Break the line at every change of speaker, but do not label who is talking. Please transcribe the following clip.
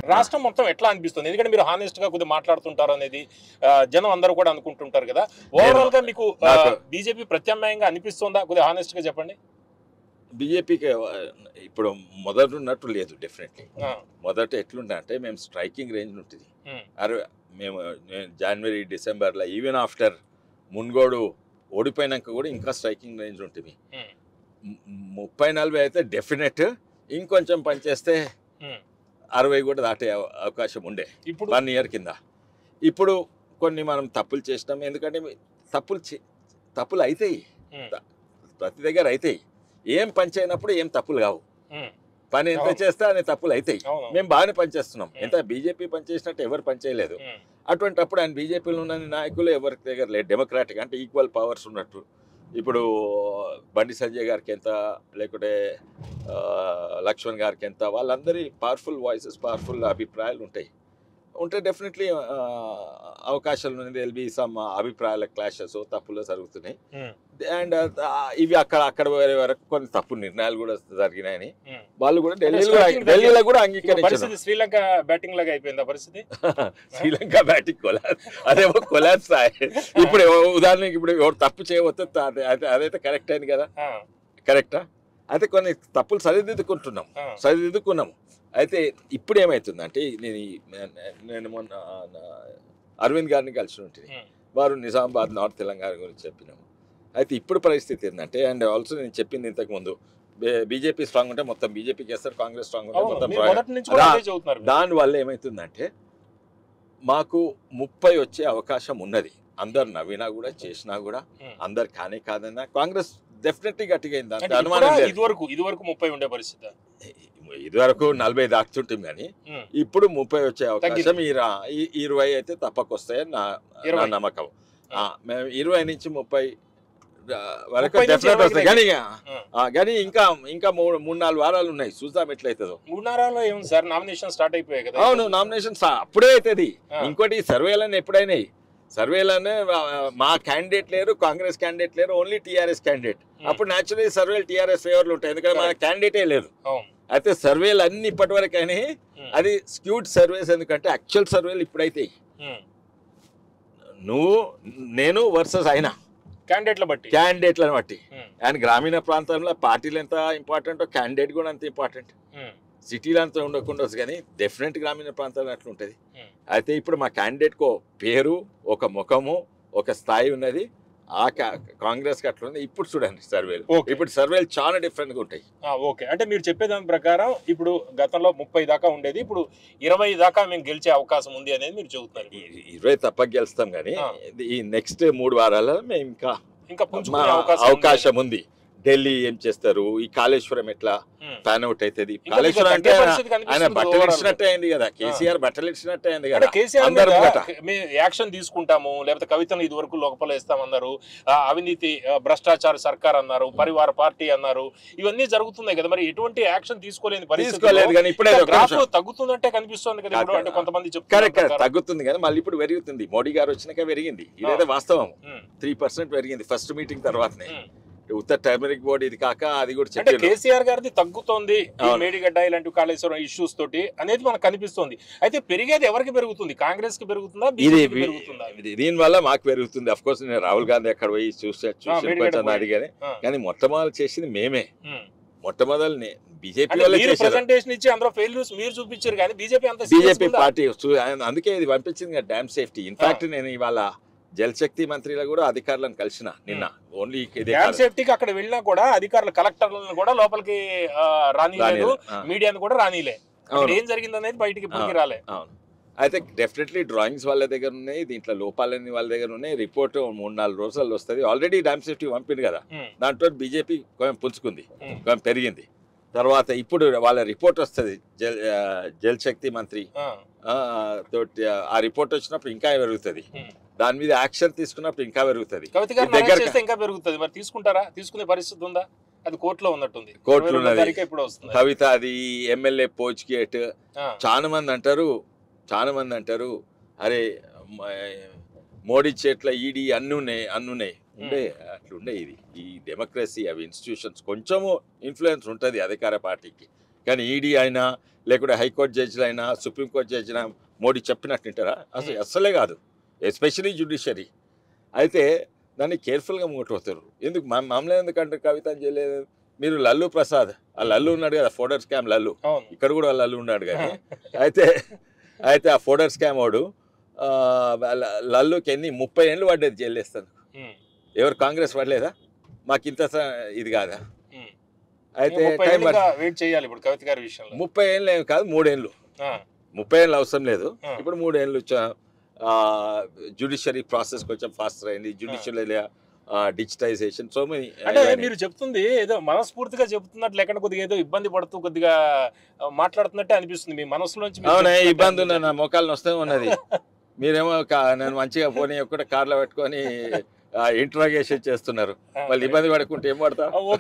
రాష్ట్రం మొత్తం ఎట్లా అనిపిస్తుంది ఎందుకంటే మీరు హానెస్ట్ గా కొద్దిగా మాట్లాడుతుంటారు అనేది ఆ, జనం అందరూ కూడా అనుకుంటుంటారు కదా ఓవరాల్ గా మీకు
నాకు-
బీజేపీ ప్రత్యామ్నాయంగా అనిపిస్తుందా కొద్దిగా హానెస్ట్ గా చెప్పండి
బీజేపీకి ఇప్పుడు మొదట ఉన్నట్టు లేదు డెఫినెట్లీ
ఆ,
మొదట ఎట్లుంటే అంటే మేము స్ట్రైకింగ్ రేంజ్ ఉంటుంది
ఉమ్,
అరవై మేము నేను జనవరి డిసెంబర్లో ఈవెన్ ఆఫ్టర్ మున్గోడు ఓడిపోయినాక కూడా ఇంకా స్ట్రైకింగ్ రేంజ్ ఉంటుంది
ఉమ్,
ము- ముప్పై నలభై అయితే డెఫినెట్ ఇంకొంచెం పనిచేస్తే
ఉమ్.
అరవై కూడా దాటే అవ- అవకాశం ఉండే
ఇప్పుడు
వన్ ఇయర్ కింద ఇప్పుడు కొన్ని మనం తప్పులు చేసినాం ఎందుకంటే మీ- తప్పులు చే- తప్పులు అవుతాయి
ఉమ్,
ప్రతి దగ్గర అవుతాయి ఏం పని చేయనప్పుడు ఏం తప్పులు కావు
ఉమ్,
పని ఎంత
అవును.
చేస్తే అనే తప్పులు అవుతాయి
అవును
మేము బాగానే పనిచేస్తున్నాం
ఉమ్.
ఎంత బీజేపీ పనిచేసినట్టు ఎవరు పనిచేయలేదు
ఉమ్,
అటువంటప్పుడు ఆయన బీజేపీలో ఉన్న నాయకులు ఎవరి దగ్గర లేదు డెమోక్రాటిక్ అంటే ఈక్వల్ పవర్స్ ఉన్నట్టు ఇప్పుడు బండి సంజయ్ గారికి ఎంత లేకుంటే ఆ, లక్ష్మణ్ గారికి ఎంత వాళ్ళందరి పవర్ఫుల్ వాయిసెస్ పవర్ఫుల్ అభిప్రాయాలు ఉంటాయి ఉంటే డెఫినెట్లీ అవకాశాలు ఉంది ఎల్ బి సమ్ అభిప్రాయాల క్లాషెస్ తప్పులు జరుగుతున్నాయి
ఉమ్,
అండ్ ఇవి అక్కడ అక్కడ వేరే వరకు కొన్ని తప్పు నిర్ణయాలు కూడా జరిగినాయని
ఉమ్.
వాళ్ళు కూడా ఢిల్లీలో
striking
ఢిల్లీలో కూడా
ఇప్పుడు
అంగీకరించారు
పరిస్థితి శ్రీలంక బ్యాటింగ్ లాగా అయిపోయింది పరిస్థితి
శ్రీలంక బ్యాటింగ్ కొలాబ్స్ అదేమో కొలాబ్స్ ఇప్పుడు ఎవ- ఉదాహరణకి ఇప్పుడు ఎవరు తప్పు చేయవద్దు తా- అదే- అదైతే కరెక్ట్ అయింది కదా
ఆ,
కరెక్టా అయితే కొన్ని తప్పులు సరిదిద్దుకుంటున్నాం
ఆ,
సరిదిద్దుకున్నాము అయితే ఇప్పుడు ఏమవుతుందంటే నేను ఈ- నే- నేను మొన్న నా- అరవింద్ గారిని కలిసి ఉంటుంది
ఉమ్,
వారు నిజామాబాద్ నార్త్ తెలంగాణ గురించి చెప్పినాము అయితే ఇప్పుడు పరిస్థితి ఏంటంటే అండ్ ఆల్సో నేను చెప్పింది ఇంతకు ముందు బీజేపీ స్ట్రాంగ్ ఉంటే మొత్తం బీజేపీకి వేస్తారు కాంగ్రెస్ స్ట్రాంగ్ ఉంటే
అవును
మొత్తం
మీరు మొదటి నుంచి కూడా
రా-
అదే చదువుతున్నారు మీరు.
దాని వల్ల ఏమవుతుందంటే మాకు ముప్పై వచ్చే అవకాశం ఉన్నది అందరు నవ్వినా కూడా చేసినా కూడా
ఉమ్.
అందరు కానే కాదన్నా కాంగ్రెస్ డెఫినెట్లీ గట్టిగా అయింది
అంటే
అంత అనుమానం
ఇప్పుడా
లేదు
ఇదివరకు ఇదివరకు ముప్పై ఉండే పరిస్థితి
ఇదివరకు నలభై దాటుతుంటాం కానీ
ఉమ్,
ఇప్పుడు ముప్పై వచ్చే అవకాశం
తగ్గింది.
ఈ రా- ఈ ఇరవై అయితే తప్పకొస్తాయని నా నా
ఇరవై.
నమ్మకం ఆ, మేము ఇరవై నుంచి ముప్పై ఆ, వరకు
ముప్పై నుంచి
డెఫినెట్
ఇరవైకి
వస్తాయి కానీ
ఉమ్.
ఆ, కానీ ఇంకా ఇంకా మూడు మూడు నాలుగు వారాలు ఉన్నాయి చూద్దాం ఎట్లయితుందో
మూడున్నరలో ఏముంది సార్ నామినేషన్ స్టార్ట్ అయిపోయాయి కదా
అవును నామినేషన్ అప్పుడే అవుతుంది
ఆ.
ఇంకోటి సర్వేలన్నీ ఎప్పుడైనాయి సర్వేలనే మా క్యాండిడేట్ లేరు కాంగ్రెస్ క్యాండిడేట్ లేరు ఓన్లీ టీఆర్ఎస్ క్యాండిడేట్ అప్పుడు న్యాచురలీ సర్వేలు టీఆర్ఎస్ ఫేవర్లు ఉంటాయి ఎందుకంటే మన
Correct.
క్యాండిడేటే లేదు
అవును
అయితే సర్వేలు అన్ని ఇప్పటి వరకు అయినాయి
ఉమ్,
అది స్క్యూడ్ సర్వేస్ ఎందుకంటే యాక్చువల్ సర్వేలు ఇప్పుడైతే
ఉమ్.
నువ్వు నేను వర్సెస్ అయినా
క్యాండిడేట్ల బట్టి
క్యాండిడేట్లను బట్టి
ఉమ్,
అండ్ గ్రామీణ ప్రాంతంలో పార్టీలు ఎంత ఇంపార్టెంటో క్యాండిడేట్ కూడా అంత ఇంపార్టెంట్
ఉమ్,
సిటీలో అంత ఉండకుండా కానీ డెఫినెట్ గ్రామీణ ప్రాంతాల్లో అట్లుంటుంది
ఉమ్.
అయితే ఇప్పుడు మా క్యాండిడేట్కు ఓ పేరు ఒక ముఖము ఒక స్థాయి ఉన్నది ఆ కా- కాంగ్రెస్కి అట్లుంది ఇప్పుడు చూడండి సర్వేలు
Okay.
ఇప్పుడు సర్వేలు చాలా డిఫరెంట్గా ఉంటాయి
ఆ, ఓకే అంటే మీరు చెప్పేదాని ప్రకారం ఇప్పుడు గతంలో ముప్పై దాకా ఉండేది ఇప్పుడు ఇరవై దాకా మేము గెలిచే అవకాశం ఉంది అనేది మీరు చెబుతున్నారు
ఈ- ఇరవై తప్పక గెలుస్తాం కానీ
ఆ.
ఈ నెక్స్ట్ మూడు వారాలలో మేము ఇంకా
ఇంకా
మా
పుంజుకునే అవకాశం ఉంది.
అవకాశం ఉంది ఢిల్లీ ఏం చేస్తారు ఈ కాళేశ్వరం ఎట్లా
ఉమ్.
ప్యాన్ అవుట్ అవుతుంది
ఇంకా
కాళేశ్వరం
మీకు
అంటే
తగ్గే
ఆయన-
పరిస్థితి
ఆయన
కనిపిస్తుంది
బట్టలు
overall.
ఇచ్చినట్టే అయింది కదా కేసీఆర్ బట్టలు ఇచ్చినట్టే అయింది
అంటే
కదా
కేసీఆర్
అందరం
మీద
గట.
మేము యాక్షన్ తీసుకుంటాము లేకపోతే కవితను ఇది వరకు లోపల వేస్తామన్నారు ఆ, అవినీతి ఆ, భ్రష్టాచార సర్కార్ అన్నారు పరివార పార్టీ అన్నారు ఇవన్నీ జరుగుతున్నాయి కదా మరి ఎటువంటి యాక్షన్ తీసుకోలేని
తీసుకోలేదు కానీ ఇప్పుడే ఒక
గ్రాఫ్
నిమిషం.
తగ్గుతుందంటే కనిపిస్తుంది కదా ఇప్పుడు అంటే కొంతమంది
కరెక్ట్ కరెక్ట్
చెప్తున్నారు
తగ్గుతుంది కానీ మళ్ళీ ఇప్పుడు పెరుగుతుంది మోడీ గారు వచ్చినాక పెరిగింది ఇదైతే వాస్తవం
ఉమ్,
త్రీ పర్సెంట్ పెరిగింది ఫస్ట్ మీటింగ్ తర్వాతనే
ఉమ్.
ఉత్తర టర్మరిక్ బోర్డు ఇది కాక అది కూడా
అంటే
చెప్పారు
కేసీఆర్ గారిది తగ్గుతోంది ఈ
అవును.
మేడిగడ్డ ఇలాంటి కాళేశ్వరం ఇష్యూస్ తోటి అనేది మనకు కనిపిస్తుంది అయితే పెరిగేది ఎవరికి పెరుగుతుంది కాంగ్రెస్ కి పెరుగుతుందా
ఇది
బీజేపీకి పెరుగుతుందా
ఇది- దీని వల్ల మాకు పెరుగుతుంది అఫ్ కోర్స్ నేను రాహుల్ గాంధీ అక్కడ పోయి చూసా చూసి
మేడిగడ్డ
కొంచెం
పోయి.
అడిగానే
ఆ,
కానీ మొట్టమొదటి చేసింది మేమే
ఉమ్.
మొట్టమొదటి బీజేపీ
అంటే
వాళ్ళే
మీరు
చేశారు
ప్రెజెంటేషన్ ఇచ్చి అందులో ఫెయిల్యూర్స్ మీరు చూపించారు కానీ బీజేపీ అంత
బీజేపీ పార్టీ చూ- ఆయన అందుకే ఇది పంపించింది కదా డ్యామ్ సేఫ్టీ ఇన్ఫాక్ట్ నేను ఇవాళ జలశక్తి మంత్రిలో కూడా అధికారులను కలిసిన నిన్న ఓన్లీ ఇదే
డ్యామ్
కాదు.
సేఫ్టీకి అక్కడ వెళ్ళినా కూడా అధికారులు కలెక్టర్లను కూడా లోపలికి ఆ, రానీలేదు
రానిలేదు. ఆ,
మీడియాను కూడా రానీలే అక్కడ
అవును
ఏం జరిగింది అనేది బయటికి ఇప్పటికి
అవును.
రాలే
అవును అయితే డెఫినెట్లీ డ్రాయింగ్స్ వాళ్ళ దగ్గర ఉన్నాయి దీంట్లో లోపాలని వాళ్ళ దగ్గర ఉన్నాయి రిపోర్ట్ మూడు నాలుగు రోజుల్లో వస్తుంది ఆల్రెడీ డ్యామ్ సేఫ్టీ పంపింది కదా
ఉమ్,
దాంట్లో బీజేపీ కొంచెం పుంజుకుంది
ఉమ్,
కొంచెం పెరిగింది తర్వాత ఇప్పుడు వాళ్ళ రిపోర్ట్ వస్తుంది జల్ ఆ, జల్ శక్తి మంత్రి
ఆ,
ఆ, తోటి ఆ రిపోర్ట్ వచ్చినప్పుడు ఇంకా పెరుగుతుంది
ఉమ్.
దాని మీద యాక్షన్ తీసుకున్నప్పుడు ఇంకా పెరుగుతుంది
కవిత గారు
ఈ దగ్గర-
చేస్తే ఇంకా పెరుగుతుంది మరి తీసుకుంటారా తీసుకునే పరిస్థితి ఉందా అది కోర్టులో ఉన్నట్టుంది
కోర్టులో
ఇరవై రెండో
ఉన్నది.
తారీఖే ఇప్పుడు వస్తుంది
కవిత అది ఎమ్మెల్యే పోచ్గేట్
ఆ,
చాలా మంది అంటారు చాలా మంది అంటారు అరే మ- మోడీ చేట్ల ఈడీ అన్ని ఉన్నాయి అన్ని ఉన్నాయి ఉండే అట్లుండే ఇది ఈ డెమోక్రసీ అవి ఇన్స్టిట్యూషన్స్ కొంచెము ఇన్ఫ్లుయెన్స్ ఉంటుంది అధికార పార్టీకి కానీ ఈడీ అయినా లేకుంటే హైకోర్టు జడ్జిలు అయినా సుప్రీంకోర్టు జడ్జి అయినా మోడీ చెప్పినట్టు వింటారా అసలు
Hmm.
అస్సలే కాదు ఎస్పెషలీ జ్యుడిషియరీ అయితే దాన్ని కేర్ఫుల్గా మూటవుతారు ఎందుకు మా మామూలు ఎందుకంటే కవిత చేయలేదు మీరు లల్లు ప్రసాద్ ఆ లల్లు ఉన్నాడు కదా ఫోడర్ స్కామ్ లల్లు
అవును
ఇక్కడ కూడా లల్లు ఉన్నాడు కానీ అయితే అయితే ఆ ఫోడర్ స్కామ్ వాడు ఆ, ల- లల్లుకి ఎన్ని ముప్పై ఏళ్ళు పడ్డది జైలేస్తాను
ఉమ్,
ఎవరు కాంగ్రెస్ పడలేదా మాకు ఇంత స- ఇది కాదా
ఉమ్.
అయితే
ముప్పై
టైం
ఏళ్ళుగా వెయిట్ చేయాలి ఇప్పుడు కవిత గారి విషయంలో
ముప్పై ఏళ్ళు ఏం కాదు మూడేళ్ళు
ఆ,
ముప్పై ఏళ్ళు అవసరం లేదు
ఆ.
ఇప్పుడు మూడేళ్ళు జ్యుడిషియరీ ప్రాసెస్ కొంచెం ఫాస్టర్ అయింది జ్యుడిషియరీ డిజిటైజేషన్ సో మెనీ
అంటే మీరు చెప్తుంది ఏదో మనస్ఫూర్తిగా చెప్తున్నట్లు లేకుండా కొద్దిగా ఏదో ఇబ్బంది పడుతూ కొద్దిగా ఆ, మాట్లాడుతున్నట్టే అనిపిస్తుంది మీ మనసులోంచి మీరు
అవునా
చెప్తున్నట్టే
ఇబ్బంది ఉన్న
అనిపించట్లేదు.
నా మొక్కలు వస్తే ఉన్నది మీరేమో కా- నేను మంచిగా పోనీ ఒక్కటే కార్లో పెట్టుకొని ఇంట్రాగేషన్ చేస్తున్నారు
ఆ,
మళ్ళీ ఇబ్బంది పడకుంటే ఏం పడతా
ఓకే